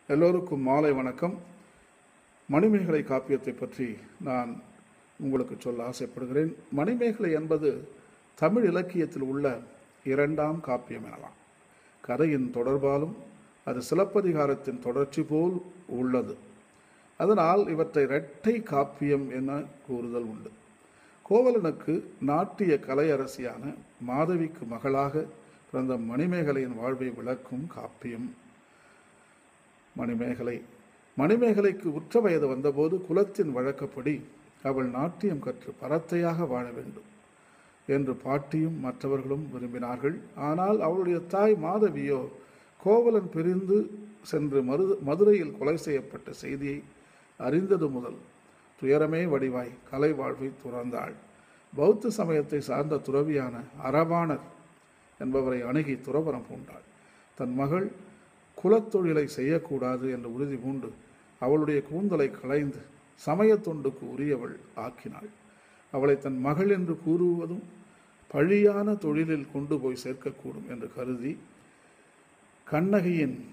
எல்லோருக்கும் மாலை வணக்கம் மணிமேகலை காப்பியத்தை பற்றி நான் உங்களுக்கு சொல்ல ஆசைப்படுகிறேன் மணிமேகலை என்பது தமிழ் இலக்கியத்தில் உள்ள இரண்டாம் காப்பியம் எனலாம் கதையின் தொடர்பாலும் அது சிலப்பதிகாரத்தின் தொடர்ச்சி போல் உள்ளது அதனால் இவற்றை இரட்டை காப்பியம் என கூறுதல் உண்டு கோவலனுக்கு நாட்டிய கலையரசியான மாதவிக்கு மகளாக பிறந்த மணிமேகலையின் வாழ்வை விளக்கும் காப்பியம் மணிமேகலை மணிமேகலைக்கு உற்ற வயது வந்தபோது குலத்தின் வழக்கப்படி அவள் நாட்டியம் கற்று பரத்தையாக வாழ வேண்டும் என்று பாட்டியும் மற்றவர்களும் விரும்பினார்கள் ஆனால் அவளுடைய தாய் மாதவியோ கோவலன் பிரிந்து சென்று மரு மதுரையில் கொலை செய்யப்பட்ட செய்தியை அறிந்தது முதல் துயரமே வடிவாய் கலை வாழ்வை துறந்தாள் பௌத்த சமயத்தை சார்ந்த துறவியான அரவாணர் என்பவரை அணுகி துறவரம் பூண்டாள் தன் மகள் குலத்தொழிலை செய்யக்கூடாது என்று உறுதி பூண்டு அவளுடைய கூந்தலை களைந்து சமயத் தொண்டுக்கு உரியவள் ஆக்கினாள் அவளை தன் மகள் என்று கூறுவதும் பழியான தொழிலில் கொண்டு போய் சேர்க்கக்கூடும் என்று கருதி கண்ணகியின்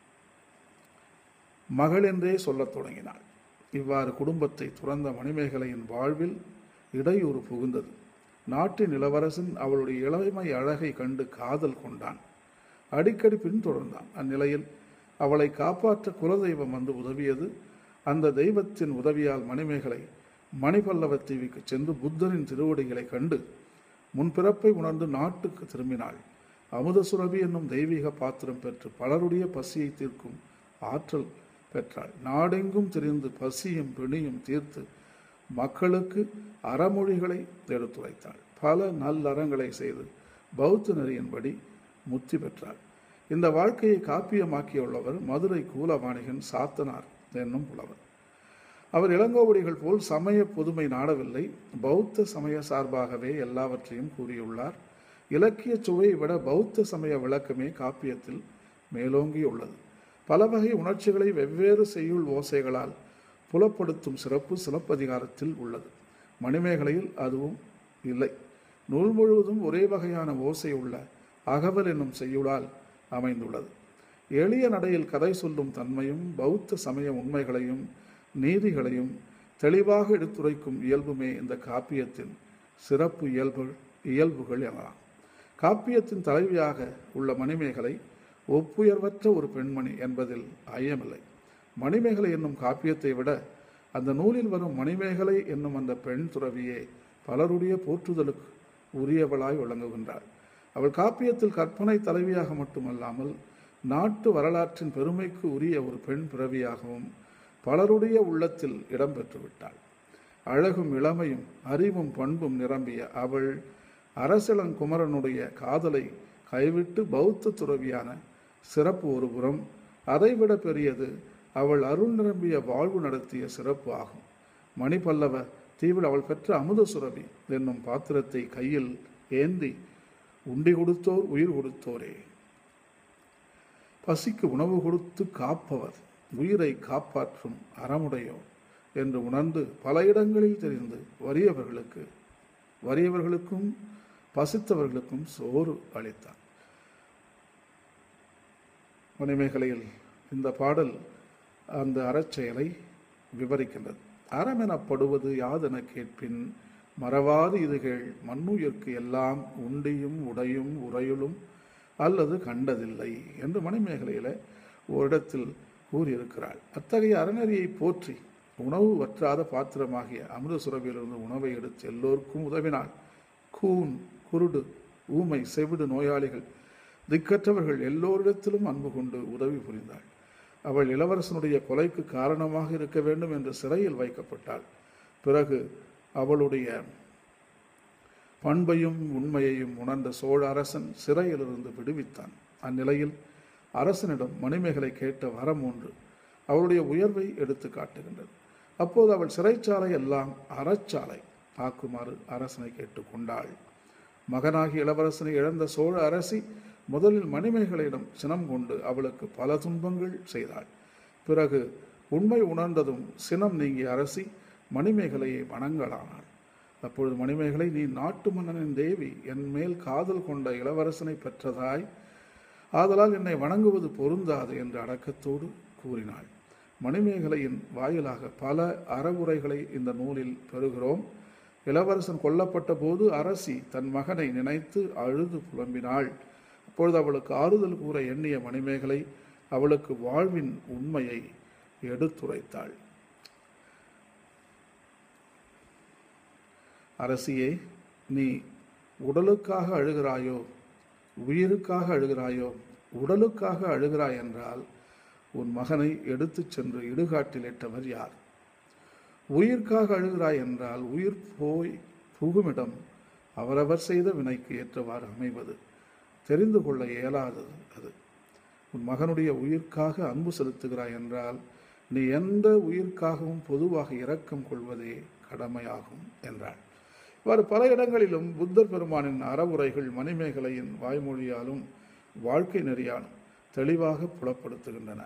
மகள் என்றே சொல்லத் தொடங்கினாள் இவ்வாறு குடும்பத்தை துறந்த மணிமேகலையின் வாழ்வில் இடையூறு புகுந்தது நாட்டின் இளவரசன் அவளுடைய இளமை அழகை கண்டு காதல் கொண்டான் அடிக்கடி பின்தொடர்ந்தான் அந்நிலையில் அவளை காப்பாற்ற குலதெய்வம் வந்து உதவியது அந்த தெய்வத்தின் உதவியால் மணிமேகலை மணிபல்லவ தீவுக்கு சென்று புத்தரின் திருவடிகளை கண்டு முன்பிறப்பை உணர்ந்து நாட்டுக்கு திரும்பினாள் அமுத சுரபி என்னும் தெய்வீக பாத்திரம் பெற்று பலருடைய பசியை தீர்க்கும் ஆற்றல் பெற்றாள் நாடெங்கும் திரிந்து பசியும் பிணியும் தீர்த்து மக்களுக்கு அறமொழிகளை எடுத்துரைத்தாள் பல நல்லறங்களை செய்து பௌத்த நெறியின்படி முத்தி பெற்றாள் இந்த வாழ்க்கையை காப்பியமாக்கியுள்ளவர் மதுரை கூலவாணிகன் சாத்தனார் என்னும் புலவர் அவர் இளங்கோவடிகள் போல் சமய புதுமை நாடவில்லை பௌத்த சமய சார்பாகவே எல்லாவற்றையும் கூறியுள்ளார் இலக்கிய சுவையை விட பௌத்த சமய விளக்கமே காப்பியத்தில் மேலோங்கியுள்ளது பல வகை உணர்ச்சிகளை வெவ்வேறு செய்யுள் ஓசைகளால் புலப்படுத்தும் சிறப்பு சிலப்பதிகாரத்தில் உள்ளது மணிமேகலையில் அதுவும் இல்லை நூல் முழுவதும் ஒரே வகையான ஓசை உள்ள அகவல் என்னும் செய்யுளால் அமைந்துள்ளது எளிய நடையில் கதை சொல்லும் தன்மையும் பௌத்த சமய உண்மைகளையும் நீதிகளையும் தெளிவாக எடுத்துரைக்கும் இயல்புமே இந்த காப்பியத்தின் சிறப்பு இயல்பு இயல்புகள் எனலாம் காப்பியத்தின் தலைவியாக உள்ள மணிமேகலை ஒப்புயர்வற்ற ஒரு பெண்மணி என்பதில் ஐயமில்லை மணிமேகலை என்னும் காப்பியத்தை விட அந்த நூலில் வரும் மணிமேகலை என்னும் அந்த பெண் துறவியே பலருடைய போற்றுதலுக்கு உரியவளாய் விளங்குகின்றாள் அவள் காப்பியத்தில் கற்பனை தலைவியாக மட்டுமல்லாமல் நாட்டு வரலாற்றின் பெருமைக்கு உரிய ஒரு பெண் பிறவியாகவும் பலருடைய உள்ளத்தில் இடம்பெற்று விட்டாள் அழகும் இளமையும் அறிவும் பண்பும் நிரம்பிய அவள் அரசலங்குமரனுடைய காதலை கைவிட்டு பௌத்த துறவியான சிறப்பு ஒரு புறம் அதைவிட பெரியது அவள் அருள் நிரம்பிய வாழ்வு நடத்திய சிறப்பு ஆகும் மணிபல்லவ தீவில் அவள் பெற்ற அமுத சுரபி என்னும் பாத்திரத்தை கையில் ஏந்தி உண்டி கொடுத்தோர் உயிர் கொடுத்தோரே பசிக்கு உணவு கொடுத்து காப்பவர் உயிரை காப்பாற்றும் அறமுடையோர் என்று உணர்ந்து பல இடங்களில் தெரிந்து வறியவர்களுக்கு வறியவர்களுக்கும் பசித்தவர்களுக்கும் சோறு அளித்தார் மணிமேகலையில் இந்த பாடல் அந்த அறச்செயலை விவரிக்கின்றது அறம் எனப்படுவது யாதென கேட்பின் மறவாது இதுகள் மண்ணுயிர்க்கு எல்லாம் உண்டியும் உடையும் உரையுளும் அல்லது கண்டதில்லை என்று மணிமேகலையில் ஓரிடத்தில் கூறியிருக்கிறாள் அத்தகைய அறநெறியை போற்றி உணவு வற்றாத பாத்திரமாகிய அமிர்த சுரபியிலிருந்து உணவை எடுத்து எல்லோருக்கும் உதவினாள் கூன் குருடு ஊமை செவிடு நோயாளிகள் திக்கற்றவர்கள் எல்லோரிடத்திலும் அன்பு கொண்டு உதவி புரிந்தாள் அவள் இளவரசனுடைய கொலைக்கு காரணமாக இருக்க வேண்டும் என்று சிறையில் வைக்கப்பட்டாள் பிறகு அவளுடைய பண்பையும் உண்மையையும் உணர்ந்த சோழ அரசன் சிறையிலிருந்து விடுவித்தான் அந்நிலையில் அரசனிடம் மணிமேகலை கேட்ட வரம் ஒன்று அவளுடைய உயர்வை எடுத்து காட்டுகின்றது அப்போது அவள் சிறைச்சாலை எல்லாம் அறச்சாலை ஆக்குமாறு அரசனை கேட்டுக்கொண்டாள் மகனாகி இளவரசனை இழந்த சோழ அரசி முதலில் மணிமேகலையிடம் சினம் கொண்டு அவளுக்கு பல துன்பங்கள் செய்தாள் பிறகு உண்மை உணர்ந்ததும் சினம் நீங்கிய அரசி மணிமேகலையை வணங்கலானாள் அப்பொழுது மணிமேகலை நீ நாட்டு மன்னனின் தேவி என் மேல் காதல் கொண்ட இளவரசனை பெற்றதாய் ஆதலால் என்னை வணங்குவது பொருந்தாது என்று அடக்கத்தோடு கூறினாள் மணிமேகலையின் வாயிலாக பல அறவுரைகளை இந்த நூலில் பெறுகிறோம் இளவரசன் கொல்லப்பட்ட போது அரசி தன் மகனை நினைத்து அழுது புலம்பினாள் அப்பொழுது அவளுக்கு ஆறுதல் கூற எண்ணிய மணிமேகலை அவளுக்கு வாழ்வின் உண்மையை எடுத்துரைத்தாள் அரசியே நீ உடலுக்காக அழுகிறாயோ உயிருக்காக அழுகிறாயோ உடலுக்காக அழுகிறாய் என்றால் உன் மகனை எடுத்துச் சென்று இடுகாட்டில் இட்டவர் யார் உயிர்க்காக அழுகிறாய் என்றால் உயிர் போய் புகுமிடம் அவரவர் செய்த வினைக்கு ஏற்றவாறு அமைவது தெரிந்து கொள்ள இயலாதது அது உன் மகனுடைய உயிர்க்காக அன்பு செலுத்துகிறாய் என்றால் நீ எந்த உயிர்க்காகவும் பொதுவாக இரக்கம் கொள்வதே கடமையாகும் என்றாள் இவ்வாறு பல இடங்களிலும் புத்தர் பெருமானின் அறவுரைகள் மணிமேகலையின் வாய்மொழியாலும் வாழ்க்கை நெறியாலும் தெளிவாக புலப்படுத்துகின்றன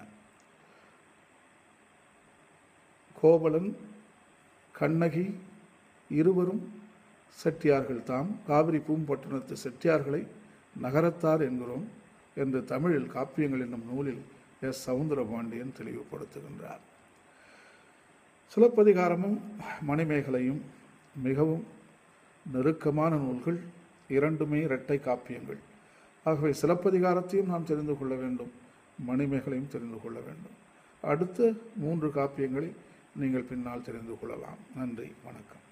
கோவலன் கண்ணகி இருவரும் செட்டியார்கள் தாம் காவிரி பூம்பட்டினத்து செட்டியார்களை நகரத்தார் என்கிறோம் என்று தமிழில் காப்பியங்கள் என்னும் நூலில் எஸ் சவுந்தரபாண்டியன் தெளிவுபடுத்துகின்றார் சிலப்பதிகாரமும் மணிமேகலையும் மிகவும் நெருக்கமான நூல்கள் இரண்டுமே இரட்டை காப்பியங்கள் ஆகவே சிலப்பதிகாரத்தையும் நாம் தெரிந்து கொள்ள வேண்டும் மணிமேகலையும் தெரிந்து கொள்ள வேண்டும் அடுத்த மூன்று காப்பியங்களை நீங்கள் பின்னால் தெரிந்து கொள்ளலாம் நன்றி வணக்கம்